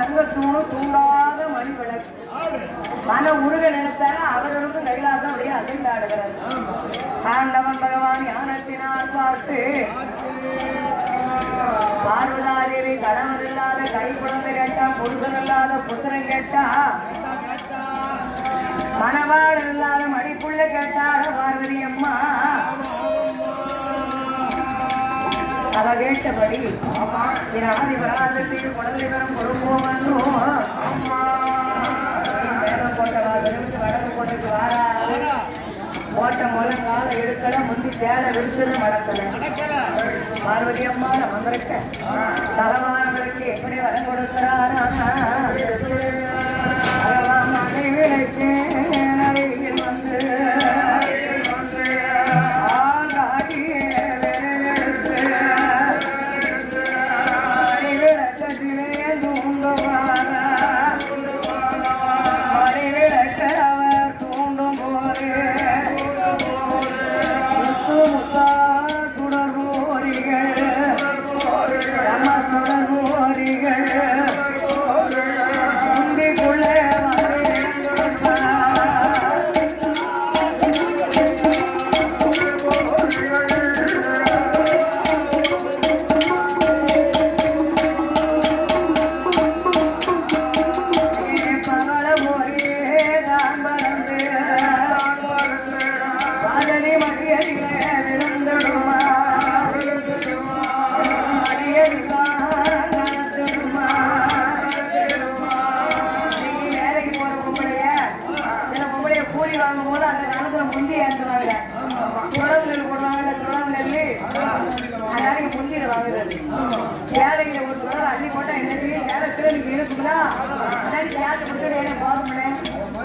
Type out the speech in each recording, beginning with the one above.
தங்கத்தூணும் தூண்டாத மணி விளக்கு மன உருக நினைத்தாலும் அவர்களுக்கும் கைலாசம் அப்படியே அசைந்தாடுகிறது ஆண்டவன் பகவான் ஞானத்தினால் பார்த்து பார்வதாதேவி கணவன் இல்லாத கை குழந்தை கேட்டா புருஷன் இல்லாத புத்திரன் கேட்டா மணவாள் இல்லாத மணிப்புள்ள கேட்டார பார்வதி அம்மா அவ கேட்டபடி என் ஆதி வராதத்தில் குழந்தை வரும் கொடுப்போம் வந்தும் வேகம் போட்ட வாசலுக்கு வடக்கு போட்டது வாரா ஓட்ட மூலம் கால எடுக்கல முந்தி சேலை விரிச்சது மடக்கல பார்வதி அம்மா வந்திருக்க தலமானவருக்கு எப்படி வரம் கொடுக்கிறாரா மனை விளக்கு அருகில் வந்து ஆங்காடியே விரலெடுத்து மணி விளக்கத்திலே தூங்குவாரா மணி விளக்க அவர் தூண்டும் போது முத்து முத்தா சுடர்வோரிகள் நம்ம சுடர்வோரிகள் முந்திக்குள்ளே வருகிறார். பவள மொழியே நான் வளர்ந்து பாதலி மடியடிலே விழுந்துடுமா மடியடிதான் நடந்துடுமா இன்னைக்கு வேலைக்கு போற பொம்பளைய சில பொம்பளைய கூலி வாங்கும் போது அந்த காலத்துல முந்தி ஏற்றுவாங்க சுழல் போடுவாங்கல்ல சுழல் நெல்லி அதனால முந்திர வாங்குறது சேலையில ஒரு சுழல் அள்ளி போட்டா என்ன செய்யும் சேலை திரும்பி இருக்குங்களா அதனால சேலை கொடுத்து வேலை போதும்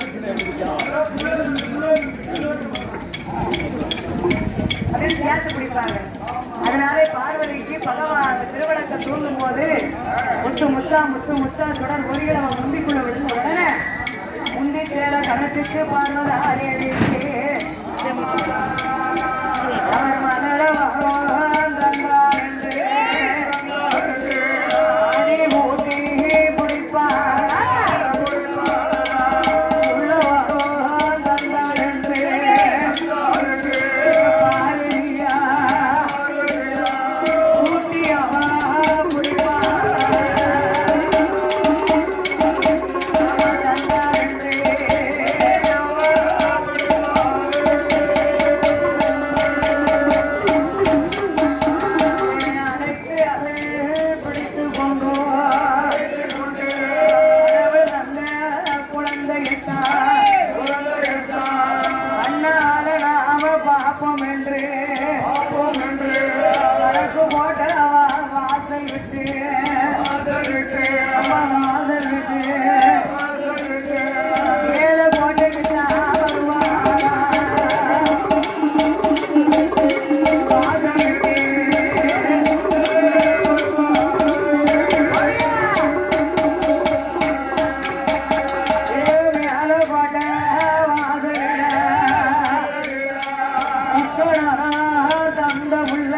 அப்படின்னு சேர்த்து பிடிப்பாங்க அதனாலே பார்வதிக்கு பகவான் திருவிளக்க தூண்டும் போது முத்து முத்தா முத்து முத்தா தொடர் ஒருகிட அவன் முந்திக்குள்ள விழுந்த உடனே முந்தி சேர கணத்துக்கு பார்வதாரேவி அவர் மகள தந்தார் என்று அடி மூட்டி பிடிப்பார் உள்ளவரோ தந்தார் என்று பார்வதியா ஊட்டியவா முடிப்பார் தந்தார் என்று அழைத்து அதை பிடித்துக் கொண்டு கடவுள் தந்த குழந்தையிட்டார் அண்ணால நாம பாப்போம் என்று வடக்கு போட்ட வா- வாசல் விட்டு அம்மா வாசல் விட்டு மேல போட்டுக்கிட்டா வருவாரா வாசல் விட்டு மேல போட்ட வாசலில உத்தரா தந்த புள்ள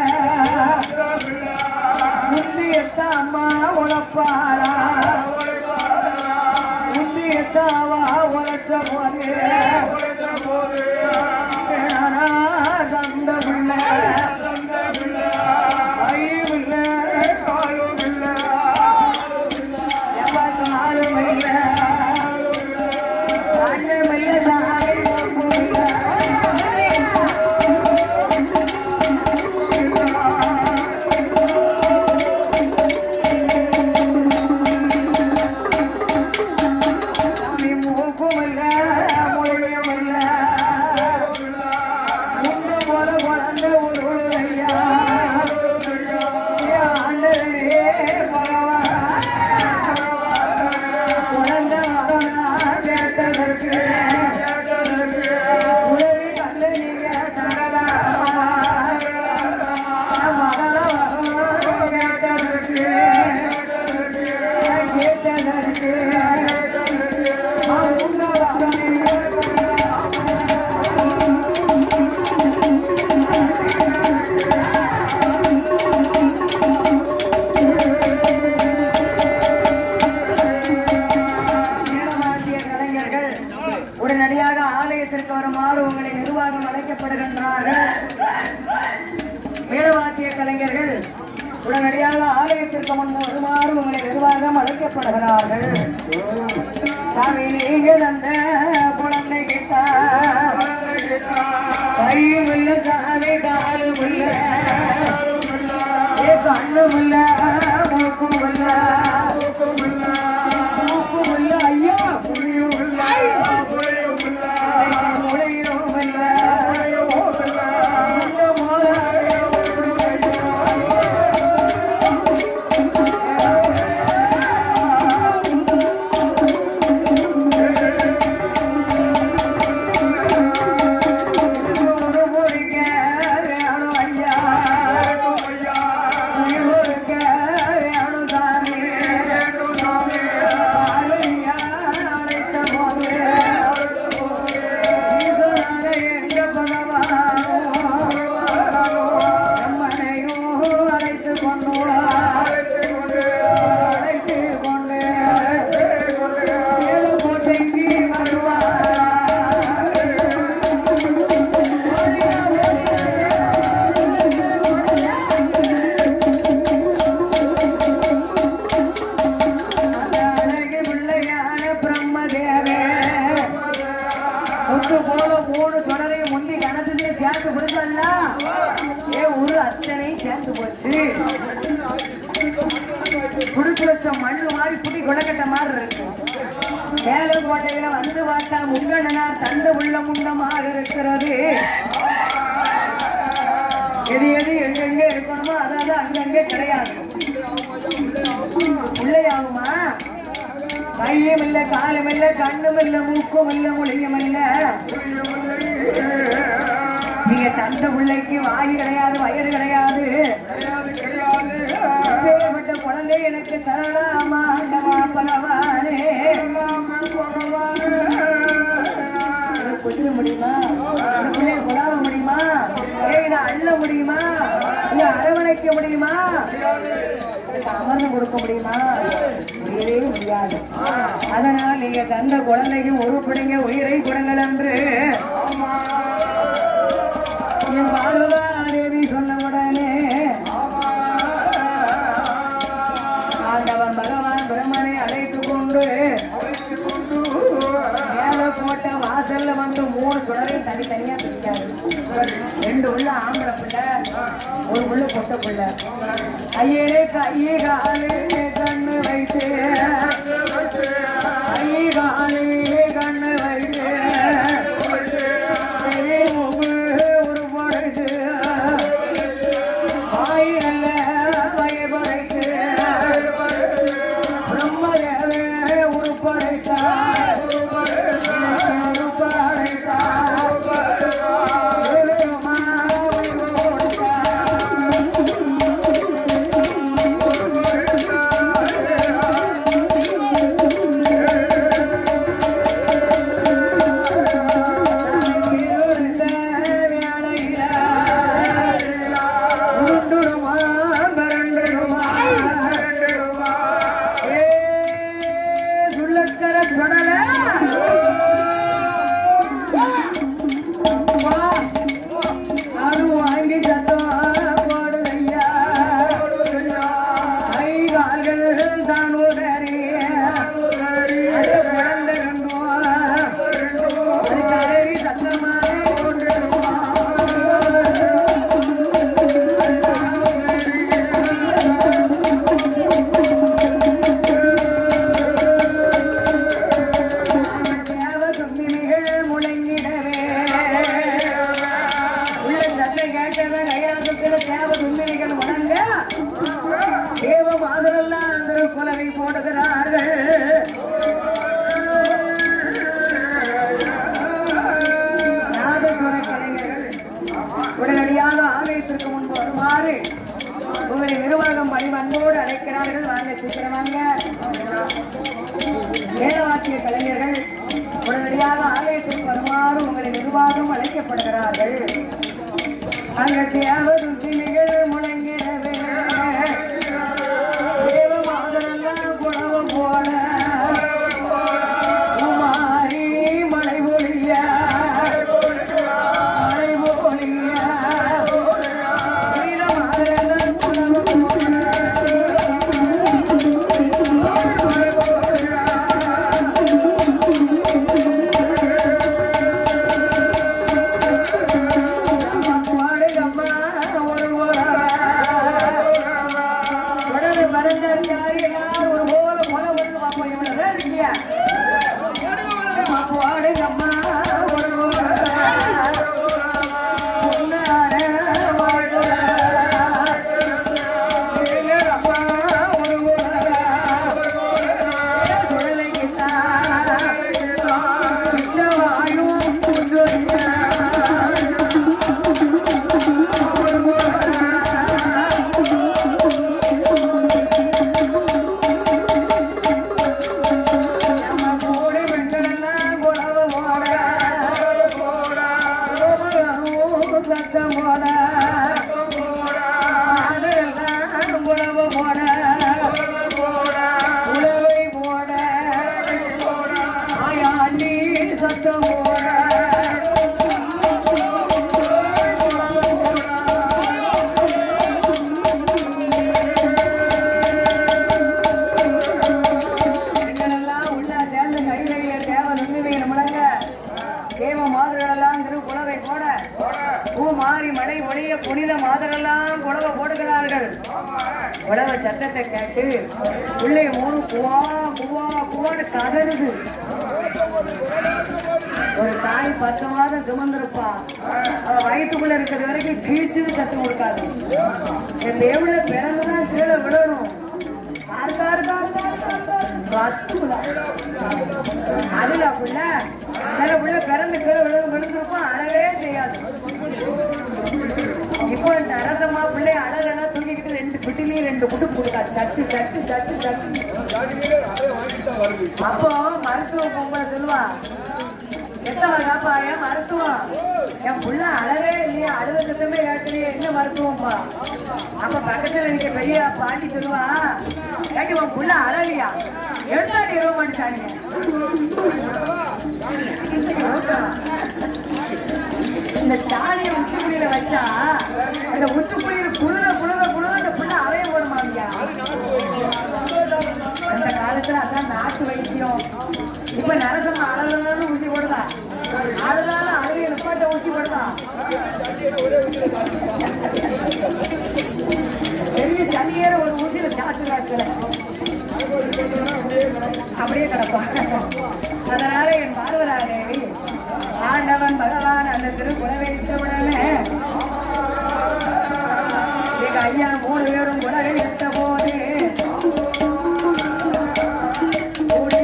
முந்தியத்த அம்மா உழப்பாளா முந்தியத்தாவா உழைச்ச போது கிணறா தந்த புள்ள கையும் இல்ல காலும் இல்ல எப்பாத்தாலும் இல்ல அண்ணன் இல்ல தாயும் இல்ல சாமி மூக்கும் இல்ல மொழி கலைஞர்கள் உடனடியாக ஆலயத்திற்கு முன் வருமாறு உங்களை நிர்வாகம் அழைக்கப்படுகிறார்கள் சாமி நீங்க தந்த குழந்தை கிட்டா கையும் இல்ல காலை காலும் இல்ல ஏ கண்ணும் இல்ல மூக்கும் இல்ல மூக்கும் இல்ல ஐயா புரியும் இல்ல முளையும் இல்ல இந்த மோதாரம் ஒரு முறிக்க வேணும் ஐயா இருக்க வேணும் சாமி ஆளுயா அழைத்த போது ஈஸ்வரனை எங்க பகவானோ நம்மனையும் அழைத்து கொண்டு அழைத்து கொண்டு கோட்டைக்கு வருவார் அழகு பிள்ளையான பிரம்மதேவே முத்து போல மூணு தொடரை முந்தி கணத்துல சேர்த்து கொடுத்தல்ல ஏ ஒரு அத்தனை சேர்த்து போச்சு குடுத்து வச்ச மண்ணு மாதிரி புடி கொடக்கட்ட மாதிரி இருக்கு மேலும் கோட்டையில வந்து பார்த்தா முங்கண்ணனார் தந்த உள்ள முண்டமாக இருக்கிறது எது எது எங்கெங்க இருக்கணுமோ அதாவது அங்கங்க கிடையாது பிள்ளையாகுமா கையும் இல்ல காலும் இல்ல கண்ணும் இல்ல மூக்கும் இல்ல மொழியும் இல்ல நீங்க தந்த பிள்ளைக்கு வாய் கிடையாது வயிறு கிடையாது அப்பேற்பட்ட குழந்தை எனக்கு தரலாமா ஆண்டவா பகவானே எனக்கு கொஞ்சம் முடியுமா இந்த பிள்ளைய கொலாவ முடியுமா ஏய் இதை அள்ள முடியுமா இல்ல அரவணைக்க முடியுமா இதுக்கு அமர்ந்து கொடுக்க முடியுமா முடியவே முடியாது அதனால் நீங்க தந்த குழந்தைக்கு ஒரு பிடிங்க உயிரை கொடுங்கள் என்று என் பாலுவா தேவி சொன்ன உடனே ஆண்டவன் பகவான் பிரம்மனை அழைத்து கொண்டு மேல போட்ட வாசல்ல வந்து மூணு சுடரையும் தனித்தனியா பிரிக்காது ரெண்டு உள்ள ஆம்பளை பிள்ளை ஒரு உள்ள பொட்ட பிள்ளை ஐயே கையே காலே கண்ணு வைத்து ஐயே காலே கண்ணு வைத்து சரி, மூக்கு ஒரு பொழுது வாய் நல்ல பயபடைத்து பிரம்மதேவே உருப்படைத்தார் உருப்படைத்தார் சிவமாவை கொடுத்தார் இருந்த வேளையில உருண்டுடுமா, மிரண்டுடுமா. ஏ, சுள்ளக்கர சுடல. வா, நானும் வாங்கி சத்தம் போடுதையா. கை கால்கள் தான் உதறி, அது குழந்தை ரெண்டும், அது கதறி சத்தமாக கொண்டிடுமா. தேவ தும்பினிகள் முழங்கிடவே உள்ள சத்தம் கேட்டவன் கையாசத்தில் தேவ தும்பினிகள் முழங்க தேவ மாதரெல்லாம் அந்த குலவை போடுகிறார்கள் நாதசுர கலைஞர்கள் உடனடியாக ஆலயத்திற்கு முன்பு வருமாறு உங்களை நிர்வாகம் பணிவன்போடு அழைக்கிறார்கள் வாங்க சீக்கிரம் வாங்க வேதவாக்கிய கலைஞர்கள் உடனடியாக ஆலயத்திற்கு வருமாறு உங்களை நிர்வாகம் அழைக்கப்படுகிறார்கள் அங்க தேவதுத்தினிகள் முழங்கிடவே தேவமாதரெல்லாம் குணவம் போல உமாரி மலை பொழிய மலை பொழிய வீரமாதரெல்லாம் உழவ சத்தத்தை கேட்டு பிள்ளைய மூணு குவா குவா குவான்னு கதறுது ஒரு தாய் பத்து மாதம் சுமந்திருப்பா அவ வயிற்றுக்குள்ள இருக்கிறது வரைக்கும் கீழ்ச்சின்னு கத்து கொடுக்காது என் தேவுல பிறந்துதான் கீழே விழணும் கார் கார் கார் கார் கார் கார். கத்துவா. அதுல புள்ள சில புள்ள பிறந்து கீழே விழு விழுந்திருப்போம் அழவே செய்யாது இப்போ நரசமா பிள்ளை அழகா தூக்கிக்கிட்டு ரெண்டு பிட்டிலையும் ரெண்டு குட்டு கொடுக்கா தட்டு தட்டு தட்டு தட்டு அப்போ மருத்துவ பொம்பளை சொல்லுவா எத்தனை காப்பா ஏன் மருத்துவம் என் புள்ள அழகே இல்லையா அழுத சத்தமே கேட்கலையே என்ன மருத்துவம்ப்பா அப்ப பக்கத்துல இருக்க பெரிய பாட்டி சொல்லுவா கேட்டி உன் புள்ள அழலையா எழுதாடி இருவ மாட்டாங்க இந்த சாணியை உச்சுக்குழியில வச்சா அந்த உச்சுக்குழியில குளிர குளிர குளிர அந்த புள்ள அவைய போடுமாமியா அந்த காலத்துல அதான் நாட்டு வைத்தியம் இப்ப நரசம்மா அழகுன்னு ஊசி போடுதா அதனால அழகிய நிப்பாட்ட ஊசி போடுதா பெரிய சனியேற ஒரு ஊசியில சாத்து காட்டுல அப்படியே கிடப்பான் அதனால என் பார்வதா தேவி ஆண்டவன் பகவான் அந்த திருக்குறவை உடனே எங்க ஐயா மூணு பேரும் குலவை விட்ட போது ஓடி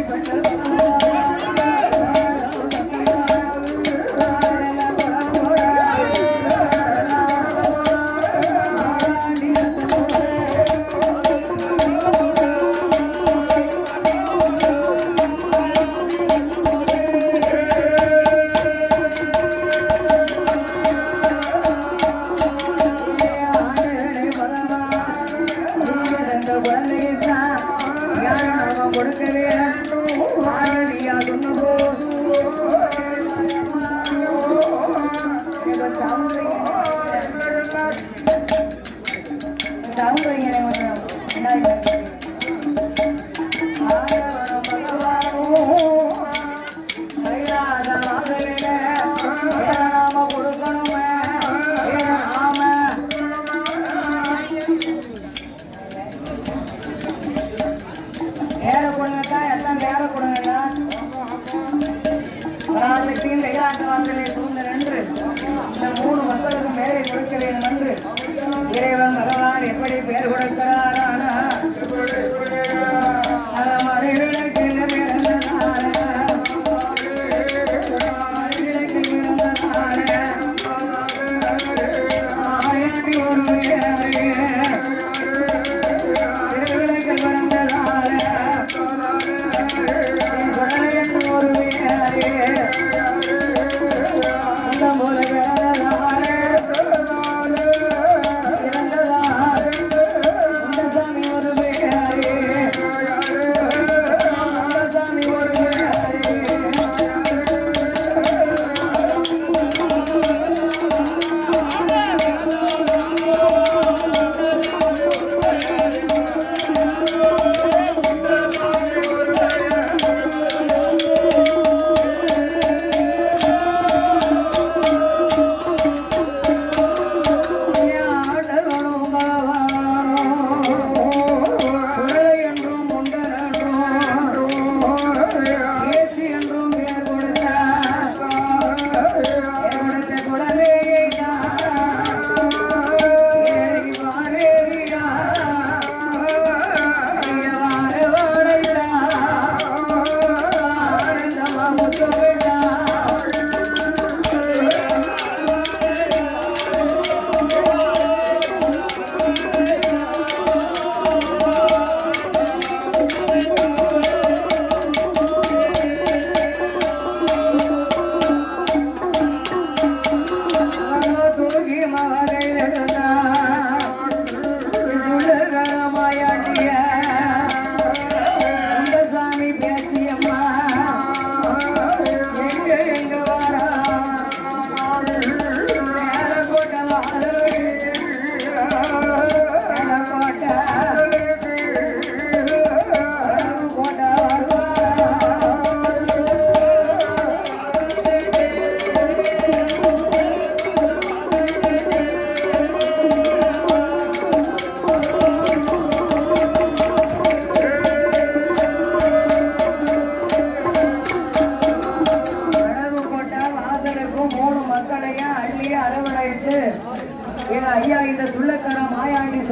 நேர கொடுங்கக்கா எல்லாம் நேர கொடுங்கக்கா பராசக்தியின் கைலாட்ட வாசலை சூழ்ந்த நன்று இந்த மூணு மக்களுக்கு மேலே கொடுக்கிறேன் நன்று இறைவன் பகவான் எப்படி பேர் கொடுக்கிறாரான மழைகளுக்கு பிறந்ததான மழைகளுக்கு பிறந்ததான ஆயிரத்தி ஒரு திருவிளைகள் பிறந்ததான சொடலையன் ஒரு அந்த முருகனாலே பிறந்ததான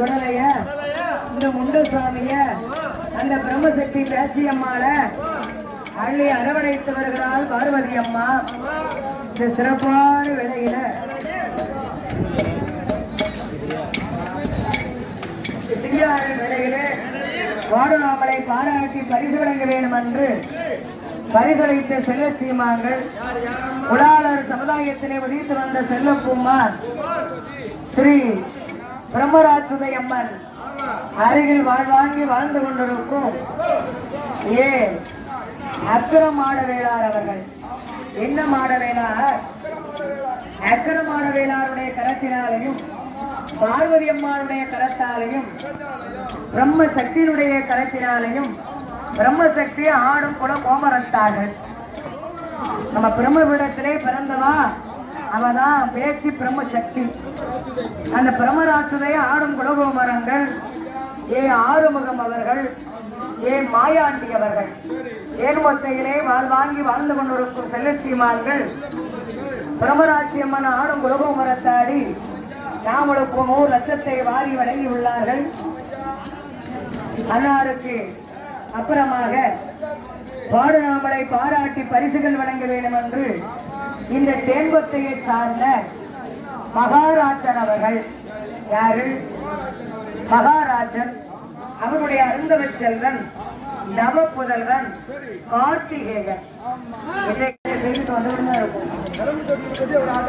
சுடலைய இந்த முண்டசுவாமிய அந்த பிரம்மசக்தி பேச்சியம்மாள அள்ளி அரவணைத்து வருகிறாள் பார்வதி அம்மா இந்த சிறப்பான வேளையில சிங்காரின் வேளையிலே வாடுநாமலை பாராட்டி பரிசு வழங்க வேண்டும் என்று பரிசளித்த செல்ல சீமான்கள் உலாளர் சமுதாயத்திலே உதித்து வந்த செல்லப்பூமான் ஸ்ரீ பிரம்மராஜுதயம்மன் அருகில் வாழ்வாங்கி வாழ்ந்து கொண்டிருக்கும் ஏ அக்கிரமாட வேளார் அவர்கள் என்ன மாட வேளார் அக்கிரமாட வேளாருடைய கரத்தினாலையும் பார்வதி அம்மாளுடைய கரத்தாலையும் பிரம்ம சக்தியினுடைய கரத்தினாலையும் பிரம்ம சக்தி ஆடும் குல கோமரத்தார்கள் நம்ம பிரம்மபீடத்திலே பிறந்தவா அவதான் பேச்சு பிரம்ம சக்தி அந்த பிரம்மராசுடைய ஆடும் குலகோமரங்கள் ஏ ஆறுமுகம் அவர்கள் ஏ மாயாண்டி அவர்கள் ஏர்மொத்தையிலே வாழ்வாங்கி வாழ்ந்து கொண்டிருக்கும் செல்லசீமான்கள் பிரம்மராட்சி அம்மன் ஆடும் குலகோமரத்தாடி நாமளுக்கு நூறு லட்சத்தை வாரி வழங்கி உள்ளார்கள் அன்னாருக்கு அப்புறமாக பாடுநாமலை பாராட்டி பரிசுகள் வழங்க வேண்டும் என்று இந்த தேன்பத்தையை சார்ந்த மகாராஜன் அவர்கள் யாரு மகாராஜன் அவருடைய அருந்தவ செல்வன் நவ புதல்வன் கார்த்திகேயன் இன்றைக்கு பேருக்கு வந்துட்டு தான் இருக்கும்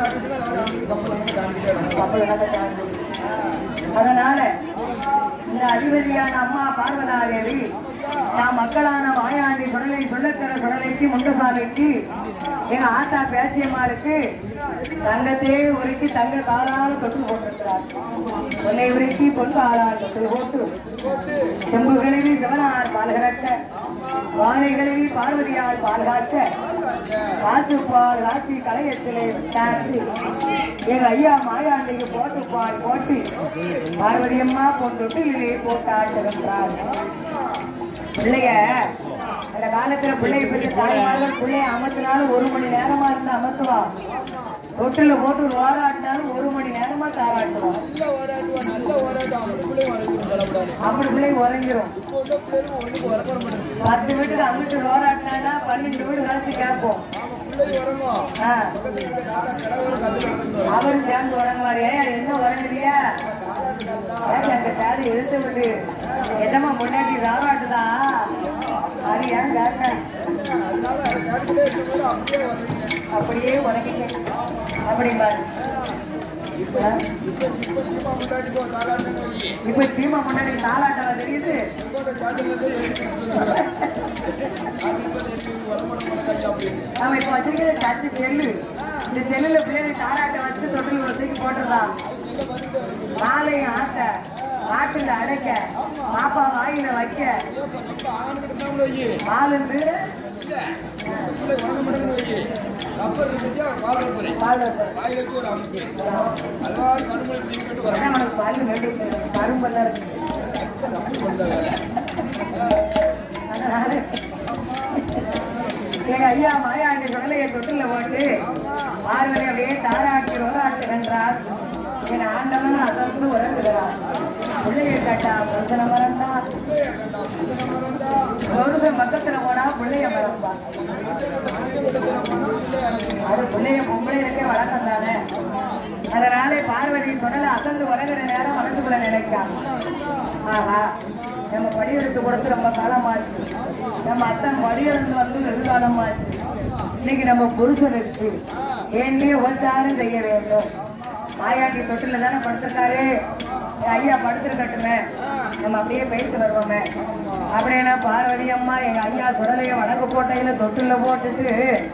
அதனால இந்த அதிபதியான அம்மா பார்வதாதேவி நான் மக்களான மாயாண்டி சுடலை சொல்லத்தர சுடலைக்கு முண்டசாலைக்கு எங்க ஆத்தா பேச்சியம்மாளுக்கு தங்கத்தையே உருக்கி தங்க காலால் தொட்டு போட்டிருக்கிறார் பொன்னை உருக்கி பொன் காலால் தொட்டு போட்டு செம்பு கழுவி சிவனார் பால் கறக்க வாழை கழுவி பார்வதியால் பால் காய்ச்ச காய்ச்சு பால் காய்ச்சி கலையத்திலே தாண்டி எங்க ஐயா மாயாண்டிக்கு போட்டு பால் போட்டு பார்வதி அம்மா பொந்துட்டு இதை போட்டு ஆட்டுகின்றார் பிள்ளைய அந்த காலத்துல பிள்ளைய பெற்று தாய்மார்கள் பிள்ளைய அமர்த்தினாலும் ஒரு மணி நேரமா இருந்து அமர்த்துவா தொட்டில போட்டு ஓராட்டினாலும் ஒரு மணி நேரமா தாராட்டுவான் அப்படி பிள்ளை உறங்கிரும் பத்து வீட்டுக்கு அங்கிட்டு ஓராட்டினா பன்னெண்டு வீடு கழிச்சு கேட்போம் ஆ. அவரும் சேர்ந்து உறங்குவாரு ஏன் என்ன உறங்குறியா ஏன் அந்த சாரி இழுத்து விட்டு எதமா முன்னாடி ராவாட்டுதா அது ஏன் கேட்டேன் அப்படியே உறங்கிட்டேன் அப்படிம்பாரு ஆ? இப்ப சீமா முன்னாடி தாளாட்டம் தெரியுது நாம இப்ப வச்சிருக்கிறது டச்சு செல்லு இந்த செல்லுல பிள்ளைங்க தாராட்ட வச்சு தொட்டில் வசதிக்கு போட்டுடலாம் மாலையும் ஆட்ட ஆட்டுல அடைக்க பாப்பா வாயில வைக்க மாலுந்து பால் வைப்பேன். உடனே உனக்கு பால் வேண்டி கரும்பெல்லாம் இருக்கு அதனால எங்க ஐயா மாயாண்டி சுடலையை தொட்டில போட்டு பார்வதி அப்படியே தாராட்டி ரோராட்டுகின்றார் என் ஆண்டவன் அசர்ந்து உறங்குகிறார் பிள்ளையை கேட்டா புருஷன மறந்தா புருஷன் பக்கத்துல போனா பிள்ளைய மறப்பா அது பிள்ளைய பொம்பளைகளுக்கே வழக்கம் தானே அதனாலே பார்வதி சொன்னல அசந்து உறங்குற நேரம் மனசுக்குள்ள நினைக்காம ஆஹா நம்ம படியெடுத்து கொடுத்து ரொம்ப காலமாச்சு நம்ம அத்தன் படியிருந்து வந்து வெகு காலமாச்சு இன்னைக்கு நம்ம புருஷனுக்கு ஏன்னே உபச்சாரம் செய்ய வேண்டும் மாயாண்டி தொட்டில தானே படுத்திருக்காரு என் ஐயா படுத்திருக்கட்டுமே நம்ம அப்படியே போயிட்டு வருவோமே அப்படின்னா பார்வதி அம்மா எங்க ஐயா சுடலைய வடக்கு கோட்டையில தொட்டில போட்டுட்டு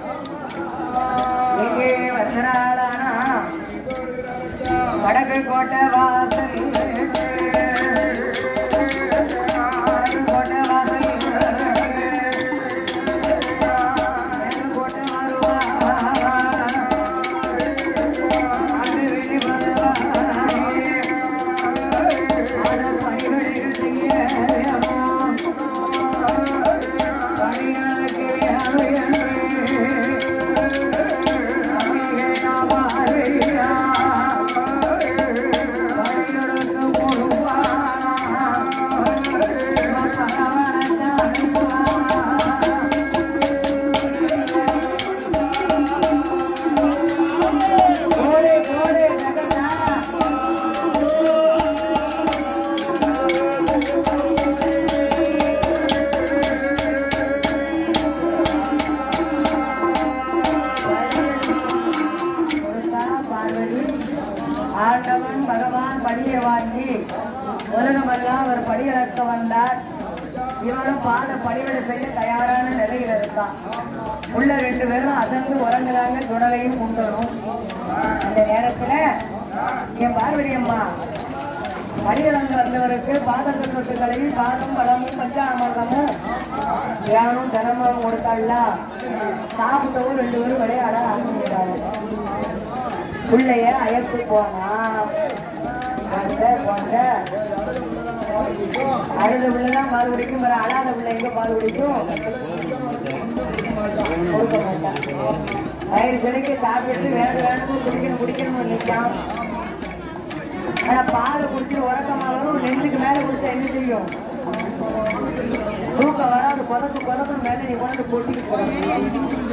எங்கே வருகிறாளானா வடக்கு கோட்டை வாசல் கோட்டை வாசல் மேற்கு கோட்டை வருவா அது வெளி வருவா அது பணிகளில் செய்ய பணிகளுக்கு அவையே அவர் படியிழக்க வந்தார் இவனும் பாத படிவிட செய்ய தயாரான நிலையில இருக்கான் உள்ள ரெண்டு பேரும் அசந்து உறங்குறாங்க சுடலையும் குண்டரும் அந்த நேரத்துல என் பார்வதி அம்மா படியிழந்து வந்தவருக்கு பாதத்தை தொட்டு கழுவி பாதம் பழமும் பஞ்சாமிரதமும் தியானம் தினமும் கொடுத்தாள்ல சாப்பிட்டவும் ரெண்டு பேரும் விளையாட ஆரம்பிச்சிட்டாங்க பிள்ளைய அழைத்து போனா போன்ற போன்ற அழுத பிள்ளைதான் பால் குடிக்கும் வேற அழாத பிள்ளை எங்க பால் குடிக்கும் கொடுக்க மாட்டான் வயிறு செடிக்கு சாப்பிட்டு வேணும் வேணும் குடிக்கணும் குடிக்கணும்னு நினைக்கான் ஆனா பால் குடிச்சு உறக்கமாகவும் நெஞ்சுக்கு மேல குடிச்சா என்ன செய்யும் தூக்கம் வராது கொதக்கு கொதக்கு மேல நீ கொண்டு கொட்டிட்டு போறோம்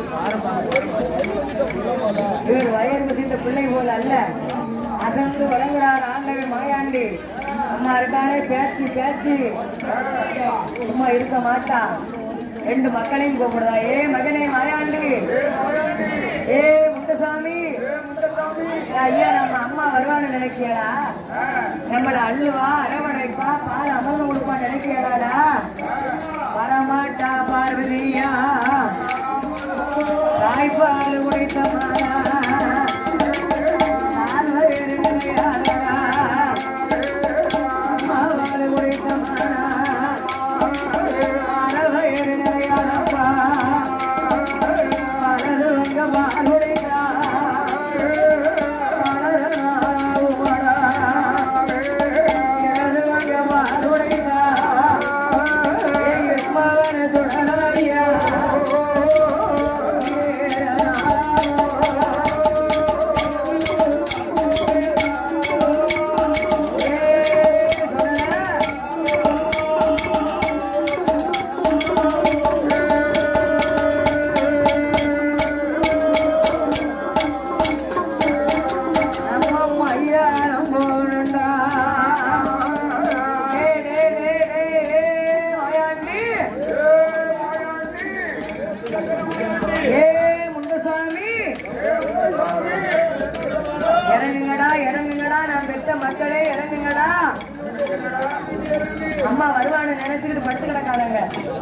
இவர் வயது முதிர்ந்த பிள்ளை போல அல்ல அகன்று வழங்குறார் ஆண்டவி மாயாண்டி அம்மா இருக்கானே பேச்சு பேச்சு சும்மா இருக்க மாட்டா ரெண்டு மக்களையும் கூப்பிடுதா ஏ மகனே மாயாண்டி ஏ முண்டசாமி ஐயா நம்ம அம்மா வருவான்னு நினைக்கியடா நம்மள அள்ளுவா அரவணைப்பா பால் அமர்ந்து கொடுப்பா நினைக்கியடாடா வரமாட்டா பார்வதியா தாய்ப்பால் உடைத்த மாலா நான் வருகிறேன் அம்மாவால் உடைத்த மாலா அரவயர் நிறையானப்பா மனது வங்க மாலுடையா எனது வங்க மாலுடையா மகன சுடலையா நம்ம ஐயா நம்ம ஏ முண்டசாமி இறங்குங்கடா இறங்குங்கடா நான் பெத்த மக்களே இறங்குங்கடா அம்மா வருவான்னு நினைச்சுக்கிட்டு பட்டு கிடக்காதங்க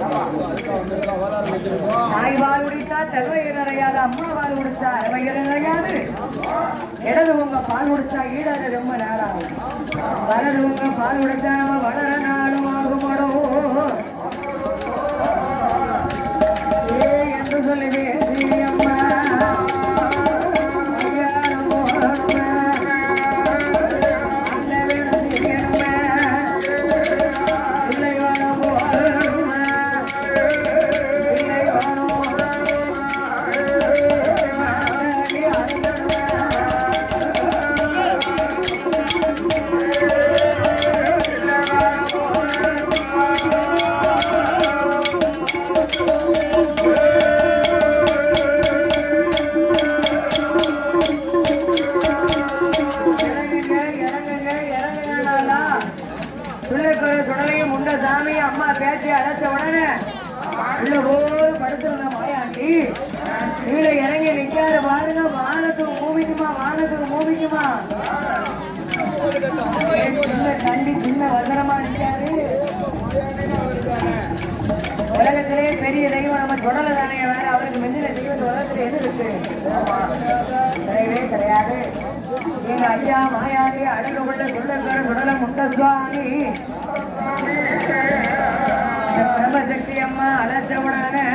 தாய் பால் குடித்தா தெருவையர் நிறையாது அம்மா பால் குடிச்சா அரைவையர் நிறையாது இடது உங்க பால் குடிச்சா ஈடாத ரொம்ப நேரம் ஆகும். வலது உங்க பால் குடிச்சா நம்ம வளர நாளும் ஆகுமடோ ஏ என்று சொல்லுது அம்மா ஐயாரம் போறோம்மா. அண்ணன் வேணும் செய்யணுமா. பிள்ளை வேணும் போறோம்மா. பிள்ளை வேணும் இறங்குங்க, இறங்குங்க, இறங்குங்கன்னாலா. சுடலைக்குள்ள சுடலையும் முண்ட சாமி அம்மா பேச்சு அழைச்ச உடனே உள்ள போய் படுத்திருந்த மாயாண்டி கீழே இறங்கி நிக்காத பாருங்க வானத்துக்கு மூவிக்குமா வானத்துக்கு மூவிக்குமா சின்ன கண்டி சின்ன வசனமா நிக்காது உலகத்திலே பெரிய தெய்வம் நம்ம சுடலை தானே வேற அவருக்கு மிஞ்சின தெய்வம் உலகத்துல எது இருக்கு கிடையவே கிடையாது எங்க ஐயா மாயாண்டி அழகு உள்ள சொல்லக்கிற சுடல முண்ட சுவாமி இந்த பிரம்மசக்தி அம்மா அழைச்ச உடனே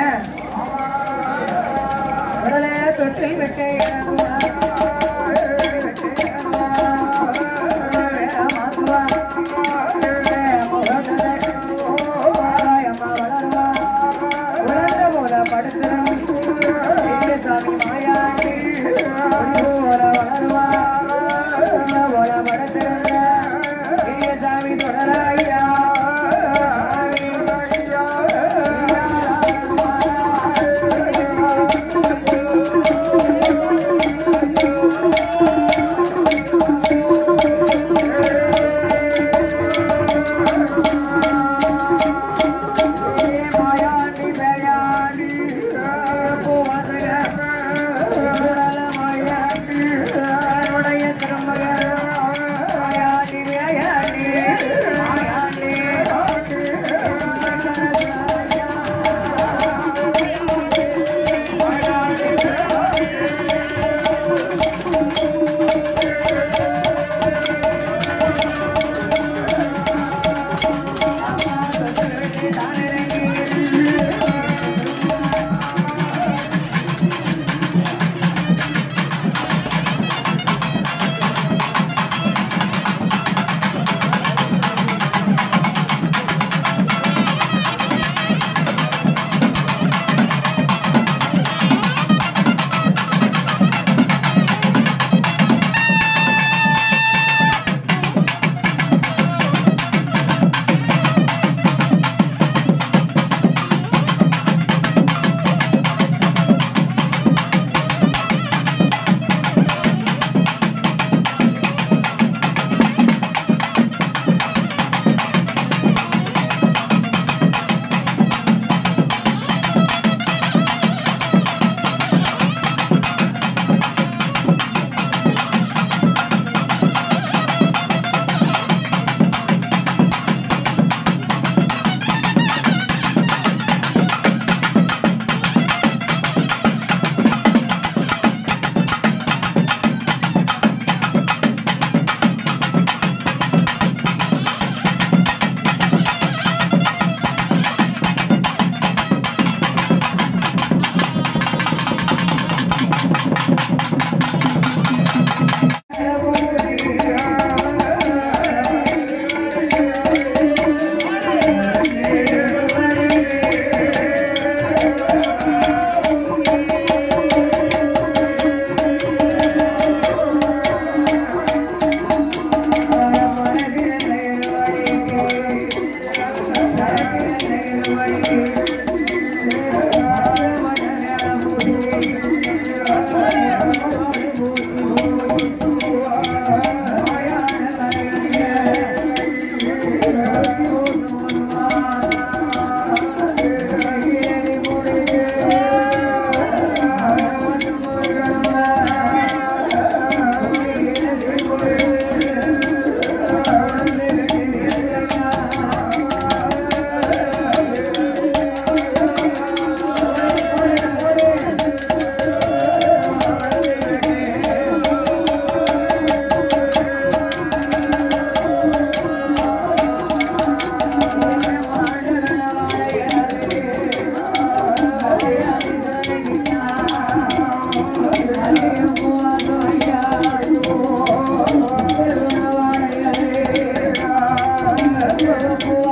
உடலே தொட்டில் விட்டு இறங்குவா. விட்டு இறங்குவா. வேற மாத்துவா. முகத்துல அம்மா வளருவா. உலக போல படுக்கிறோம் சாமி மாயாண்டி போல வளருவா போல படுத்திருந்த சாமி தொடராயா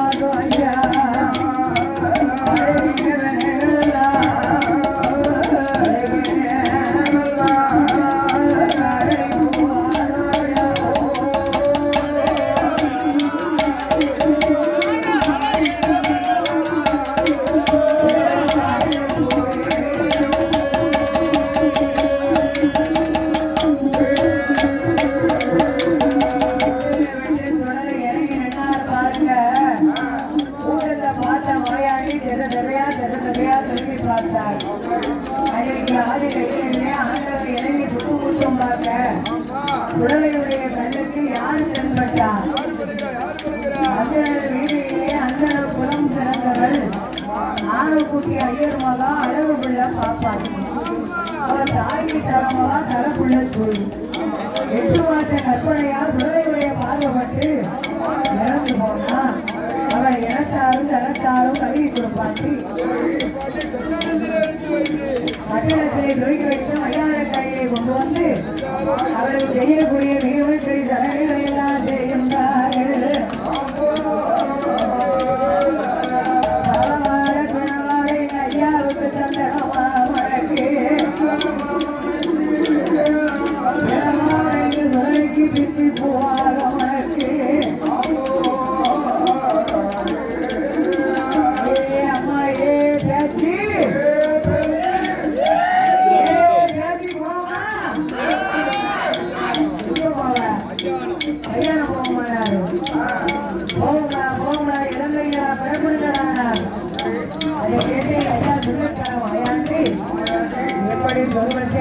உடலையுடைய கண்ணுக்கு யார் தென்பட்டார் அந்தனர் வீதியிலே அந்தனர் குலம் பிறந்தவள் ஆணுக்குட்டி ஐயர் மகா அழகு பிள்ளை பாப்பாள் அவர் தாய்க்கு தரமகா தரப்புள்ள சூழ் எட்டு மாற்ற கற்பனையா சுடலையுடைய பார்வைப்பட்டு இறந்து போனா அவர் இனத்தாரும் தரத்தாரும் கழுவி கொடுப்பாச்சு பட்டணத்திலே நோய்க்கு வைத்து மையான கையை கொண்டு வந்து அவர்கள் செய்யக்கூடிய மிகவுக்கை தரங்களை எல்லாம் செய்கின்றார்கள் பலவார குணவாக என் ஐயாவுக்கு தந்தனமா உனக்கு தினமாக இங்கு துணைக்கு பிச்சு போவார் உனக்கு ஏ அம்மா ஏ பேச்சு எப்படி சொல்வதை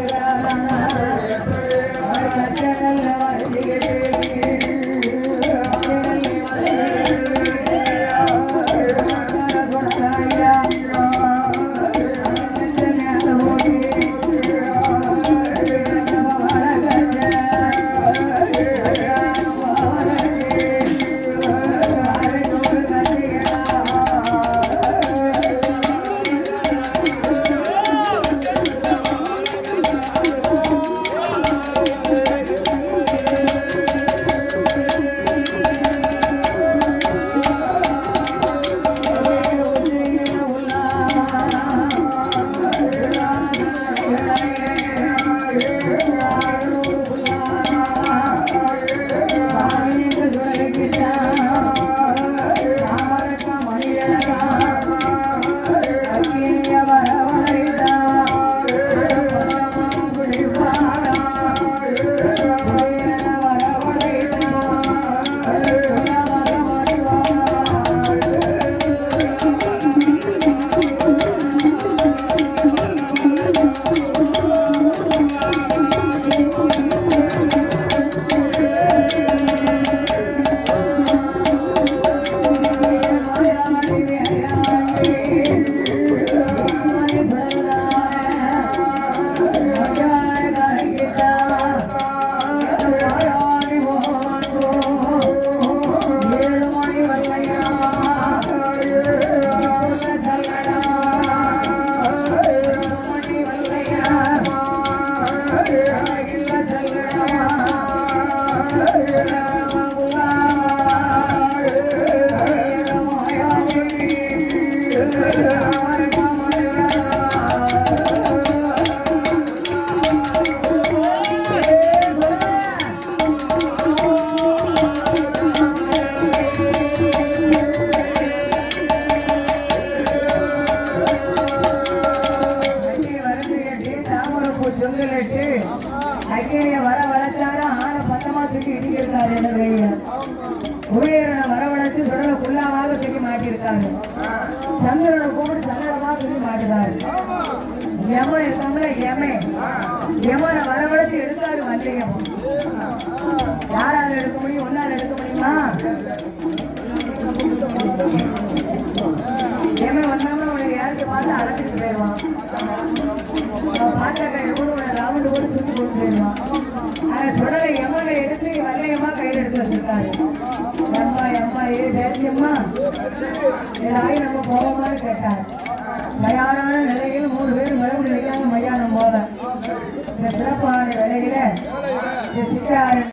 சொல்லிட்டு அக்கைய வர வளர்த்தாரு ஆன பத்தமா தூக்கி இடிக்கிறாரு என்ன கையில உயரனை வரவழைச்சு சுடலை குல்லாமாக தூக்கி மாட்டியிருக்காங்க சந்திரனை கூப்பிட்டு சந்திரமா தூக்கி மாட்டுறாரு யமன் இருக்காங்களா யமே யமனை வரவழைச்சு எடுத்தாரு வல்லியம் யாரால எடுக்க முடியும் ஒன்னால எடுக்க முடியுமா யமன் வந்தாம உனக்கு யாருக்கு பார்த்து அழைச்சிட்டு போயிடுவான் பாட்டாக்கா எவ்வளவு ரவுண்டு கூட சுத்தி போட்டு போயிடுவான் ஆனா சுடலை யமனை எடுத்து வல்லையம்மா கையில் எடுத்து வச்சிருக்காரு அம்மா அம்மா ஏ தேசியம்மா ஏதாயி நம்ம போவோமான்னு கேட்டார் தயாரான நிலையில் மூணு பேர் மறுபடியும் வைக்காம மையானம் போல இந்த சிறப்பான வேலையில இந்த சித்தாறு